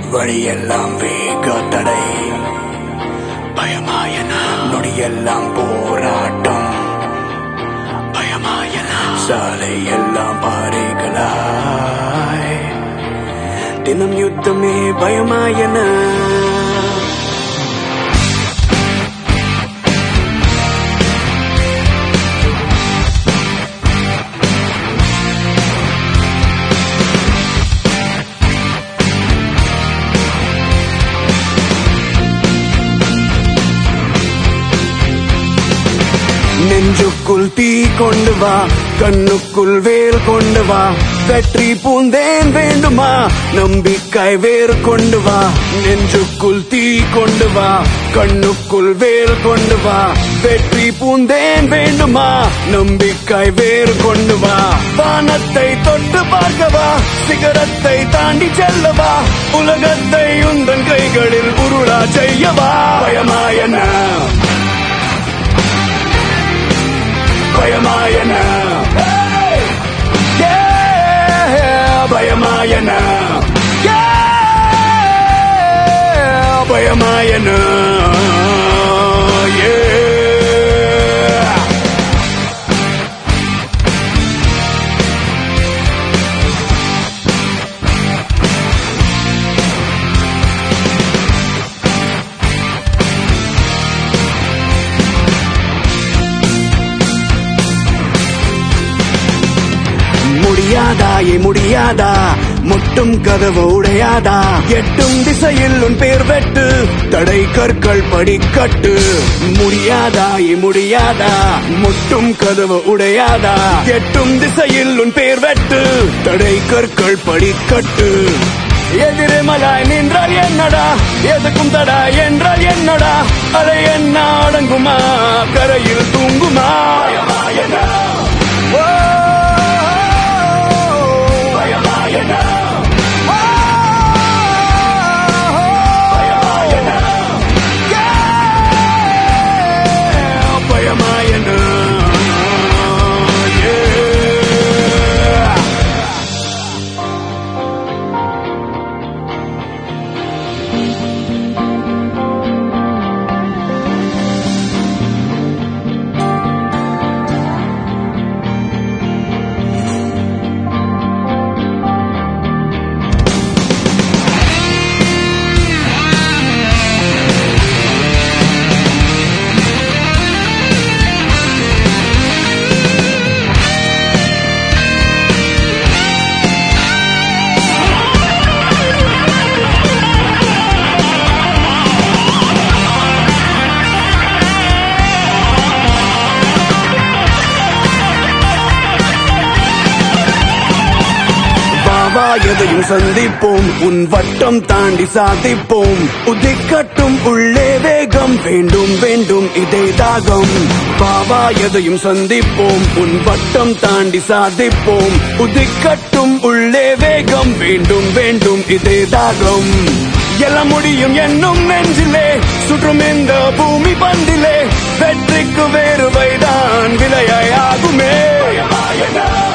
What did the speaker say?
வழியெல்லாம் வேக தடை பயமாயன நொடியெல்லாம் போராட்டம் பயமாயன சாலை எல்லாம் பாறைகளாய் தினம் யுத்தமே பயமாயன நெஞ்சுக்குள் தீ கொண்டு வா கண்ணுக்குள் வேல் கொண்டு வா வெற்றி பூந்தேன் வேண்டுமா நம்பிக்கை வேர் கொண்டு வா நெஞ்சுக்குள் தீ கொண்டு வா கண்ணுக்குள் வேல் கொண்டு வா வெற்றி பூந்தேன் வேண்டுமா நம்பிக்கை வேர் கொண்டு வா வானத்தை தொட்டு பார்க்கவா சிகரத்தை தாண்டி செல்லவா உலகத்தை உந்தன் கைகளில் உருளா செய்யவா பயமாயன பயமாயன Yeah, பயமாயன Yeah, பயமாயன Yeah. முடியாதா ஏ முடியாதா முட்டும் கதவு உடையாதா எட்டும் திசையில் உன் பேர் வெட்டு தடை கற்கள் படிக்கட்டு முடியாதா ஏ முடியாதா முட்டும் கதவு உடையாதா எட்டும் திசையில் உன் பேர் வெட்டு தடை கற்கள் படிக்கட்டு எதிர்மலாய் நின்றால் என்னடா எதுக்கும் தடா என்றால் என்னடா அலை என்ன அடங்குமா கரையில் தூங்குமா பயமாயனா ஓ பயமாயனா ஓ பயமாயனா பயமாயனா Yeah. பாவா எதையும் சந்திப்போம் உன் வட்டம் தாண்டி சாதிப்போம் உதிக்கட்டும் உள்ளே வேகம் வேண்டும் வேண்டும் இதே தாகம் பாவா எதையும் சந்திப்போம் உன் வட்டம் தாண்டி சாதிப்போம் உதிக்கட்டும் உள்ளே வேகம் வேண்டும் வேண்டும் இதே தாகம் எல்லாம் முடியும் என்னும் நெஞ்சிலே சுற்றும் இந்த பூமி பந்திலே வெற்றிக்கு வேறுவைதான் விலையாகுமே பயமாயனா